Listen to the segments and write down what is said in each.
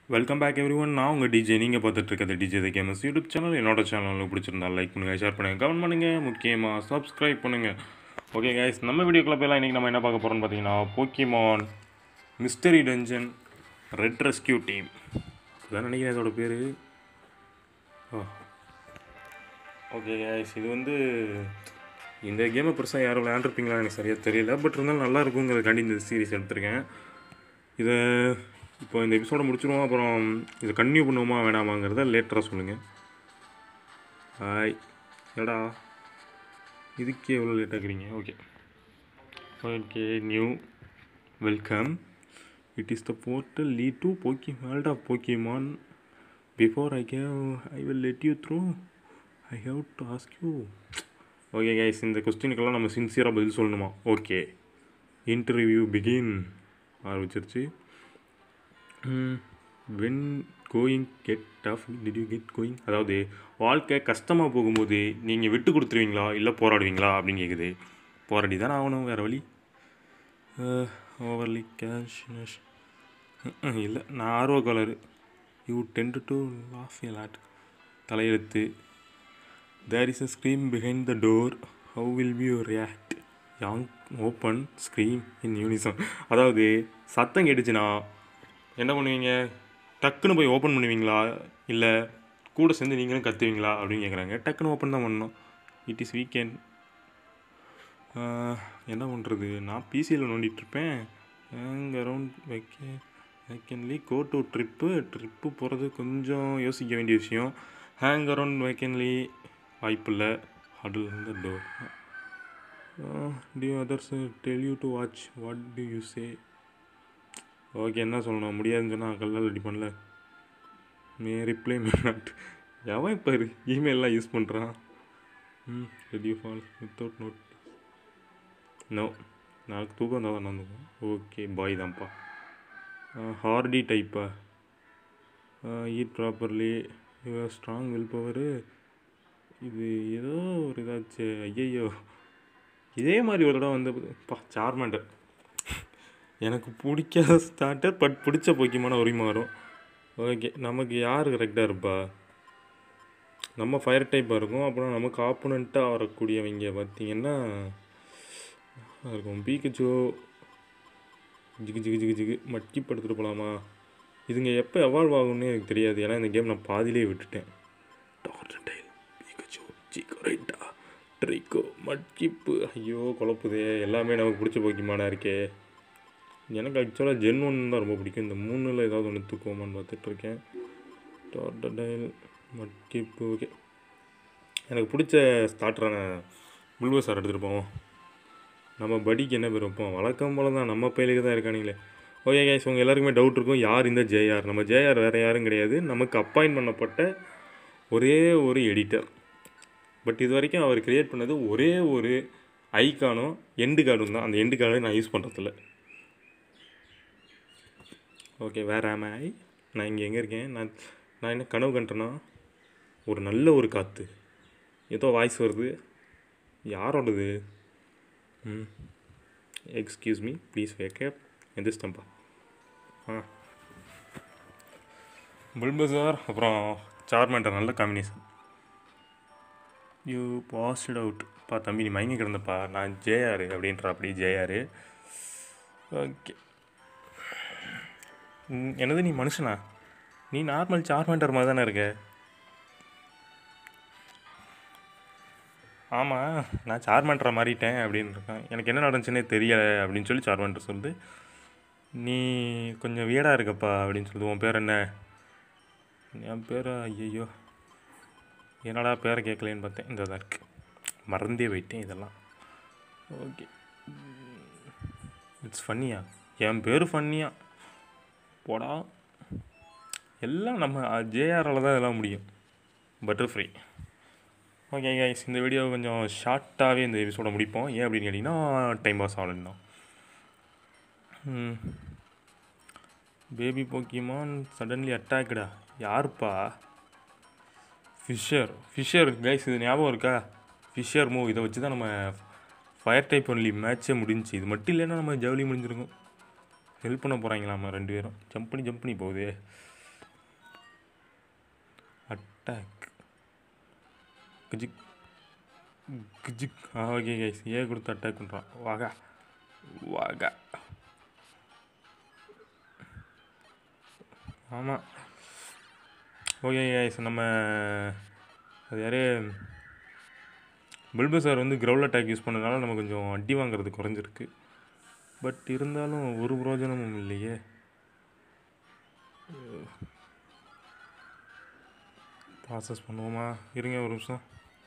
Welcome back every one நான் உங்கள் DJ நீங்கள் பார்த்துட்டு இருக்கிறது DJ the games YouTube channel என்னோட சேனல் பிடிச்சிருந்தா லைக் பண்ணுங்கள் ஷேர் பண்ணுங்கள் கமெண்ட் பண்ணுங்கள் முக்கியமாக சப்ஸ்கிரைப் பண்ணுங்கள் ஓகே கைஸ் நம்ம வீடியோக்குள்ள போயெல்லாம் இன்றைக்கி நம்ம என்ன பார்க்க போகிறோம்னு பார்த்தீங்கன்னா Pokemon Mystery Dungeon Red Rescue Team இதான் நினைக்கிறேன் இதோட பேர் ஓகே கைஸ் இது வந்து இந்த கேமை பெருசாக யாரும் விளையாண்டுருப்பீங்களா எனக்கு சரியாக தெரியல பட் இருந்தாலும் நல்லா இருக்குங்கிறதுக்காண்டி இந்த சீரிஸ் எடுத்திருக்கேன் இதை இப்போ இந்த எபிசோடை முடிச்சிருவோம் அப்புறம் இதை கன்டினியூ பண்ணுவோமா வேணாமாங்கிறத லேட்டராக சொல்லுங்கள் ஹாய் என்னடா இதுக்கே எவ்வளோ லேட் ஆக்குறீங்க okay okay new welcome it is the portal lead to poke world of Pokemon before I gave I will let you through I have to ask you okay guys இந்த கொஸ்டினுக்கெல்லாம் நம்ம சின்சியராக பதில் சொல்லணுமா ஓகே இன்டர்வியூ பிகின் ஆரம்பிச்சிருச்சு when going get tough did you get going அதாவது வாழ்க்கை கஷ்டமாக போகும்போது நீங்கள் விட்டு கொடுத்துருவீங்களா இல்லை போராடுவீங்களா அப்படின்னு கேட்குது போராடி தானே ஆகணும் வேறு வழி ஓவர்லி கேஷ் இல்லை நான் ஆர்வ colour you tend to laugh a lot தலையெழுத்து there is a scream behind the door how will you react யாங் ஓப்பன் ஸ்க்ரீம் இன் யூனிசம் அதாவது சத்தம் கேட்டுச்சுன்னா என்ன பண்ணுவீங்க டக்குன்னு போய் ஓப்பன் பண்ணுவீங்களா இல்லை கூட சேர்ந்து நீங்களும் கத்துவீங்களா அப்படின்னு கேட்குறாங்க டக்குன்னு ஓப்பன் தான் பண்ணணும் இட் இஸ் வீக்கெண்ட் என்ன பண்ணுறது நான் பிசியில் நோண்டிகிட்ருப்பேன் அங்கே அரவுண்ட் வைக்க vacantly go to trip trip போகிறது கொஞ்சம் யோசிக்க வேண்டிய விஷயம் ஹேங் அரவுண்ட் வேக்கன்லி வாய்ப்பில்லை ஹடில் இந்த door do others tell you to watch what to you say okay என்ன சொல்லணும் முடியாதுன்னு சொன்னால் கல்லால் ரெடி பண்ணல மே ரிப்ளை மே நாட் எவன் இப்போ இமெயிலெலாம் யூஸ் பண்ணுறான் ம் ready fall without note no நாளைக்கு தூக்கம் தான் தான் நடந்துக்கும் ஓகே பாய் தான்ப்பா ஹார்டி டைப்பா eat properly your strong will power இது ஏதோ ஒரு இதாச்சு ஐயையோ இதே மாதிரி ஒரு தடவை வந்து பா சார்மேண்டர் எனக்கு பிடிக்காத ஸ்டார்டர் பட் பிடிச்ச பொக்கிமான உரிமை வரும் ஓகே நமக்கு யார் கரெக்டாக இருப்பா நம்ம ஃபயர் டைப்பாக இருக்கும் அப்புறம் நமக்கு ஆப்போனண்ட்டாக வரக்கூடியவங்க பார்த்தீங்கன்னா இருக்கும் பீக்கச்சோ ஜிகு ஜிகு ஜிகு ஜிகு மட்கி படுத்துட்டு போகலாமா இதுங்க எப்போ எவால்வ் ஆகும்னு எனக்கு தெரியாது ஏன்னா இந்த கேம் நான் பாதியிலே விட்டுட்டேன் டார்டைல் பீக்கச்சோ ஜிகோரைட்டா ட்ரிக்கோ மட்கிப்பு ஐயோ குழப்புதே எல்லாமே நமக்கு பிடிச்ச போக்கிமானா இருக்கே எனக்கு ஆக்சுவலாக ஜென் ஒன் தான் ரொம்ப பிடிக்கும் இந்த மூணில் ஏதாவது ஒன்று தூக்குவோமான்னு பார்த்துட்ருக்கேன் டார்டைல் மட்கிப்பு ஓகே எனக்கு பிடிச்ச ஸ்டார்டரான புல்வசார் எடுத்துகிட்டு போவோம் நம்ம படிக்கு என்ன பேர் வைப்போம் வழக்கம் போல தான் நம்ம பயிலுக்கு தான் இருக்கானுங்களே ஓகே கேஸ் உங்கள் எல்லாருக்குமே டவுட் இருக்கும் யார் இந்த ஜேஆர் நம்ம ஜேஆர் வேறு யாரும் கிடையாது நமக்கு அப்பாயின்ட் பண்ணப்பட்ட ஒரே ஒரு எடிட்டர் பட் இது வரைக்கும் அவர் க்ரியேட் பண்ணது ஒரே ஒரு ஐக்கானும் எண்டு கார்டும் தான் அந்த எண்டு கார்டை நான் யூஸ் பண்ணுறதில்ல ஓகே வேறு ஆம ஐ நான் இங்கே எங்கே இருக்கேன் நான் நான் என்ன கனவு கண்டேன்னா ஒரு நல்ல ஒரு காற்று ஏதோ வாய்ஸ் வருது யாரோடது ம் எக்ஸ்கியூஸ் மீ ப்ளீஸ் வேக்கப் எந்திரிச்சிட்டேன்ப்பா ஆ புல்பசார் அப்புறம் சார்மேண்டர் நல்ல காம்பினேஷன் யூ பாஸ்ட் அவுட் பா தம்பி நீ மயங்கி கிடந்தப்பா நான் ஜேஆர் அப்படின்ற அப்படி ஜேஆர் ஓகே என்னது நீ மனுஷனா நீ நார்மல் சார்மேண்டர் மாதிரி தானே இருக்க ஆமாம் நான் சார்மேண்டரை மாறிட்டேன் அப்படின்னு இருக்கேன் எனக்கு என்ன நடந்துச்சுன்னே தெரியலை அப்படின்னு சொல்லி சார்மேண்டர் சொல்லுது நீ கொஞ்சம் வீடாக இருக்கப்பா அப்படின்னு சொல்லுது உன் பேர் என்ன என் பேர் ஐயோ என்னடா பேரை கேட்கலேன்னு பார்த்தேன் இந்த தான் இருக்கு மறந்தே போயிட்டேன் இதெல்லாம் ஓகே இட்ஸ் ஃபன்னியா என் பேர் ஃபன்னியா போடா எல்லாம் நம்ம ஜேஆரால் தான் இதெல்லாம் முடியும் பட்டர்ஃப்ரை ஓகே கைஸ் இந்த வீடியோ கொஞ்சம் ஷார்ட்டாகவே இந்த எபிசோட முடிப்போம் ஏன் அப்படின்னு கேட்டிங்கன்னா டைம் பாஸ் ஆகலன்னா பேபி போக்கிமான் சடன்லி அட்டாக்டா யாருப்பா ஃபிஷர் ஃபிஷர் கைஸ் இது ஞாபகம் இருக்கா ஃபிஷர் மூவ் இதை வச்சு தான் நம்ம ஃபயர் டைப் ஒன்லி மேட்ச்சே முடிஞ்சுச்சு இது மட்டும் இல்லைன்னா நம்ம ஜவுளி முடிஞ்சிருக்கும் ஹெல்ப் பண்ண போகிறாங்களாமா ரெண்டு பேரும் ஜம்ப் பண்ணி ஜம்ப் பண்ணி போகுது அட்டாக் கிஜிக் கிஜிக் ஆ ஓகே கைஸ் ஏ கொடுத்து அட்டாக் பண்ணுறான் வாகா வாகா ஆமாம் ஓகே கைஸ் நம்ம அது யாரு பில்பு சார் வந்து கிரவுல் அட்டாக் யூஸ் பண்ணதுனால நம்ம கொஞ்சம் அடி வாங்குறது குறைஞ்சிருக்கு பட் இருந்தாலும் ஒரு பிரயோஜனமும் இல்லையே ப்ராசஸ் பண்ணுவோமா இருங்க ஒரு நிமிஷம்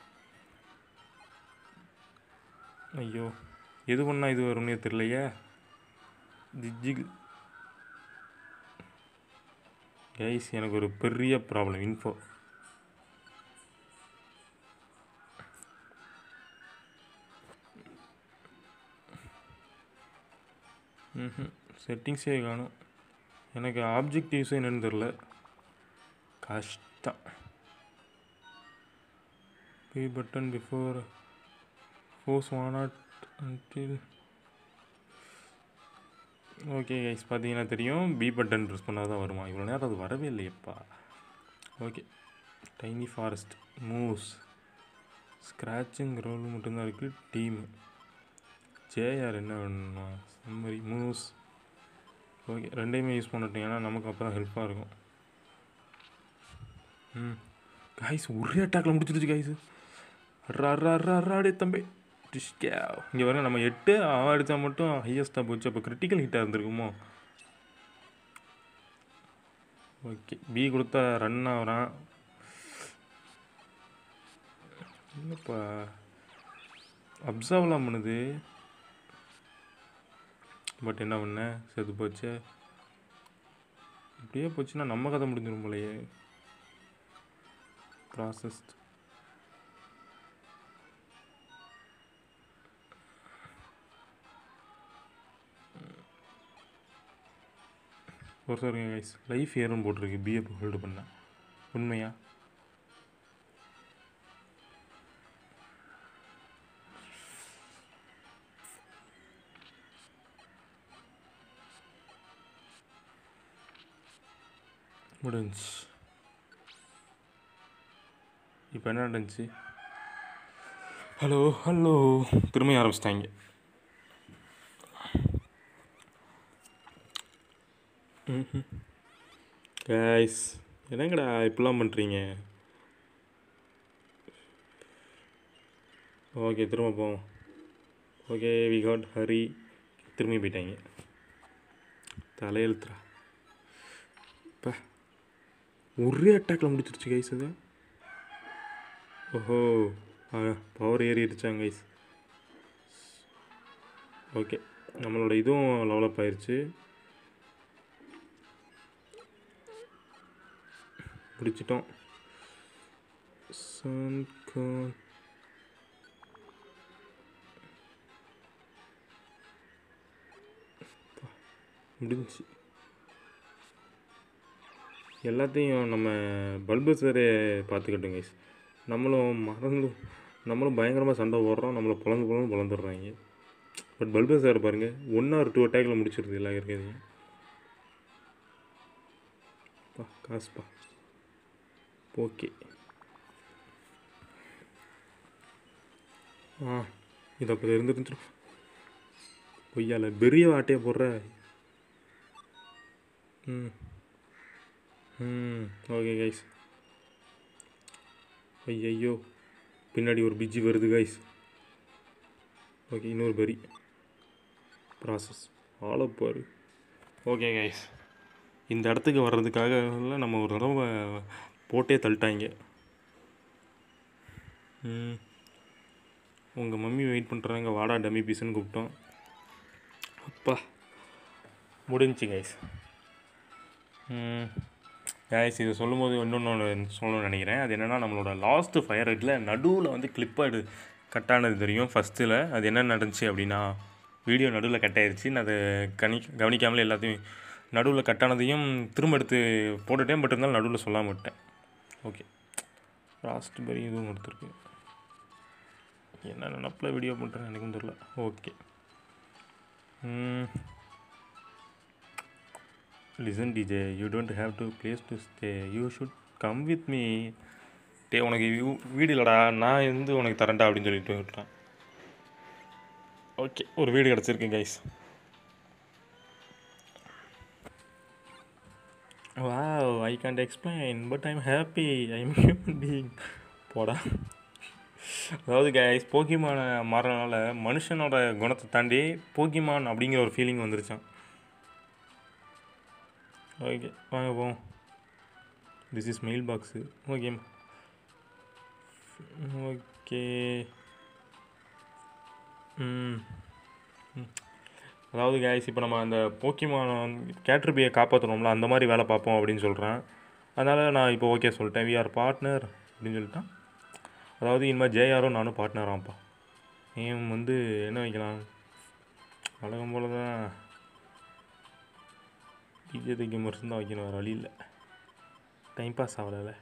ஐயோ எது பண்ணால் இது வரும்னே தெரியலையே ஜிஜி கைஸ் எனக்கு ஒரு பெரிய ப்ராப்ளம் இன்ஃபோ ம் செட்டிங்ஸே காணும் எனக்கு ஆப்ஜெக்டிவ்ஸே என்னன்னு தெரில கஷ்டம் பே பட்டன் பிஃபோர் ஃபோர்ஸ் வானாட் அன்டில் ஓகே கைஸ் பார்த்தீங்கன்னா தெரியும் பி பட்டன் ப்ரெஸ் பண்ணால் தான் வருமா இவ்வளோ நேரம் அது வரவே இல்லையப்பா okay tiny forest moves scratching roll மட்டும்தான் இருக்குது டீமு ஜேஆர் என்ன வேணுமா சம்மரி மூவ்ஸ் ஓகே ரெண்டையுமே யூஸ் பண்ணட்டும் ஏன்னா நமக்கு அப்போ தான் ஹெல்ப்பாக இருக்கும் ம் காய்ஸ் ஒரே அட்டாக்ல முடிச்சிருச்சு காய்ஸ் அட்ராடே தம்பி டிஷ்கே இங்கே வர நம்ம எட்டு அவன் அடித்தா மட்டும் ஹையஸ்ட்டாக போச்சு அப்போ கிரிட்டிக்கல் ஹிட்டாக இருந்திருக்குமோ ஓகே பி கொடுத்தா ரன் ஆகிறான் என்னப்பா அப்சர்வ்லாம் பண்ணுது பட் என்ன பண்ண செத்து போச்சு இப்படியே போச்சுன்னா நம்ம கதை முடிஞ்சிடும் போலயே ப்ராசஸ்ட் ஒரு சாரி கைஸ் லைஃப் ஏறும் போட்டிருக்கு பிஏ ஹோல்டு பண்ண உண்மையா முடிஞ்சு இப்போ என்ன நடந்துச்சு ஹலோ ஹலோ திரும்ப ஆரம்பிச்சிட்டாங்க கைஸ் என்னங்கடா இப்படிலாம் பண்ணுறீங்க ஓகே திரும்ப போவோம் ஓகே வி காட் ஹரி திரும்பி போயிட்டாங்க தலையெழுத்துறா இப்போ ஒரே அட்டாக்ல முடிச்சிருச்சு கைஸ் அது ஓஹோ பவர் ஏறிடுச்சாங்க கைஸ் ஓகே நம்மளோட இதுவும் டெவலப் ஆயிடுச்சு முடிச்சிட்டோம் சன்கான் முடிஞ்சு எல்லாத்தையும் நம்ம பல்பு சாரே பார்த்துக்கிட்டோம் கைஸ் நம்மளும் மறந்து நம்மளும் பயங்கரமாக சண்டை போடுறோம் நம்மளை புலந்து புலந்து புலந்துடுறாங்க பட் பல்பு சார் பாருங்கள் ஒன் ஆர் டூ அட்டாக்ல முடிச்சிருது எல்லாம் இருக்கிறதையும் பா காசுப்பா ஓகே ஆ இது அப்போ இருந்துருந்துச்சு பொய்யால பெரிய வாட்டையை போடுற ம் ம் ஓகே கைஸ் ஐயையோ பின்னாடி ஒரு பிஜி வருது கைஸ் ஓகே இன்னொரு பெரி ப்ராசஸ் ஆளப்பாரு ஓகே கைஸ் இந்த இடத்துக்கு வர்றதுக்காக எல்லாம் நம்ம ஒரு தடவை போட்டே தள்ளிட்டாங்க ம் உங்கள் மம்மி வெயிட் பண்ணுறாங்க வாடா டம்மி பீஸ்னு கூப்பிட்டோம் அப்பா முடிஞ்சுச்சு கைஸ் கைஸ் இது சொல்லும்போது இன்னொன்று சொல்லணும்னு நினைக்கிறேன் அது என்னென்னா நம்மளோட லாஸ்ட்டு ஃபயர் ஹெட்டில் நடுவில் வந்து கிளிப்பாடு கட் ஆனது தெரியும் ஃபஸ்ட்டில் அது என்ன நடந்துச்சு அப்படின்னா வீடியோ நடுவில் கட் ஆயிடுச்சு நான் அதை கணி கவனிக்காமலே எல்லாத்தையும் நடுவில் கட் ஆனதையும் திரும்ப எடுத்து போட்டுட்டேன் பட் இருந்தாலும் நடுவில் சொல்லாமல் விட்டேன் ஓகே லாஸ்ட் பரி இதுவும் கொடுத்துருக்கு என்ன நினப்பில் வீடியோ பண்ணுறேன் எனக்கும் தெரியல okay listen DJ you don't have to place to stay you should come with me டே உனக்கு வீ- வீடு இல்லைடா நான் வந்து உனக்கு தரேன்டா அப்படின்னு சொல்லிட்டு விட்டுறான் ஓகே ஒரு வீடு கிடச்சிருக்கு guys wow I can't explain but I'm happy I'm human being போடா அதாவது கைஸ் போக்கிமான மாறனால மனுஷனோட குணத்தை தாண்டி போக்கிமான் அப்படிங்கிற ஒரு ஃபீலிங் வந்துருச்சான் ஓகே வாங்க போவோம் this is mail box okay okay ம் ம். அதாவது கைஸ் இப்போ நம்ம அந்த போக்கிமான கேட்ருபியை காப்பாற்றணும்ல அந்த மாதிரி வேலை பார்ப்போம் அப்படின்னு சொல்கிறேன் அதனால் நான் இப்போ ஓகே சொல்லிட்டேன் வி ஆர் பார்ட்னர் அப்படின்னு சொல்லிட்டேன் அதாவது இனிமேல் ஜேஆரும் நானும் பார்ட்னராம்ப்பா நேம் வந்து என்ன வைக்கலாம் வழக்கம் போல தான் டிஜே கேமர்ஸ் தான் வைக்கணும் வேறு வழி இல்லை டைம் பாஸ் ஆகலை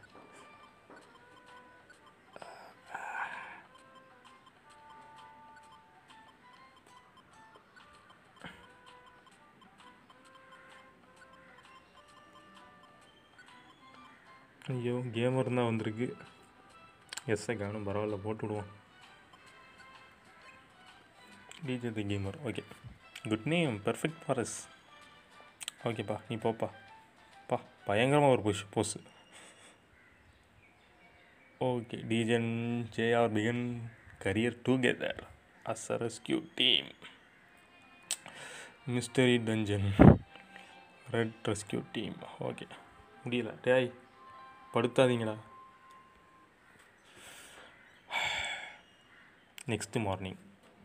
ஐயோ கேமர் தான் வந்திருக்கு எஸ்ஐ காணும் பரவாயில்ல போட்டு விடுவோம் DJ the gamer okay good name perfect ஃபாரஸ் ஓகேப்பா நீ போப்பா பா பயங்கரமாக ஒரு புஷ் போஸ் ஓகே டிஜன் JR began career together as a rescue team Mystery Dungeon Red Rescue Team okay முடியல டேய் படுத்தாதீங்களா நெக்ஸ்ட்டு மார்னிங்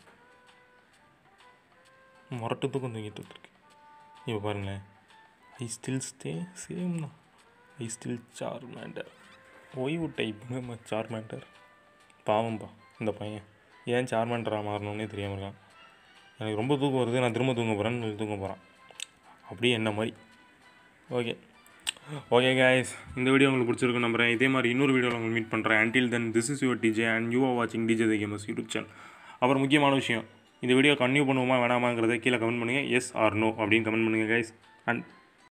முரட்டு தூக்கம் தூங்கிட்டு இருக்கு இப்போ பாருங்களேன் ஐ ஸ்டில் ஸ்டே சேம் தான் ஐ ஸ்டில் சார்மேண்டர் ஓய்வு டைப்புங்க சார்மேண்டர் பாவம்பா இந்த பையன் ஏன் சார்மேண்டராக மாறணும்னே தெரியாமல் இருக்கான் எனக்கு ரொம்ப தூக்கம் வருது நான் திரும்ப தூங்க போகிறேன்னு சொல்லி தூங்க போகிறான் அப்படியே என்ன மாதிரி ஓகே ஓகே guys இந்த வீடியோ உங்களுக்கு பிடிச்சிருக்கு நம்புறேன் இதே மாதிரி இன்னொரு வீடியோவில் உங்களுக்கு மீட் பண்ணுறேன் until then this is your DJ and you are வாட்சிங் DJ the gamers YouTube channel அப்புறம் முக்கியமான விஷயம் இந்த வீடியோ கன்டினியூ பண்ணுவோமா வேணாமாங்கிறத கீழே கமெண்ட் பண்ணுங்கள் எஸ் ஆர் நோ அப்படின்னு கமெண்ட் பண்ணுங்கள் guys அண்ட்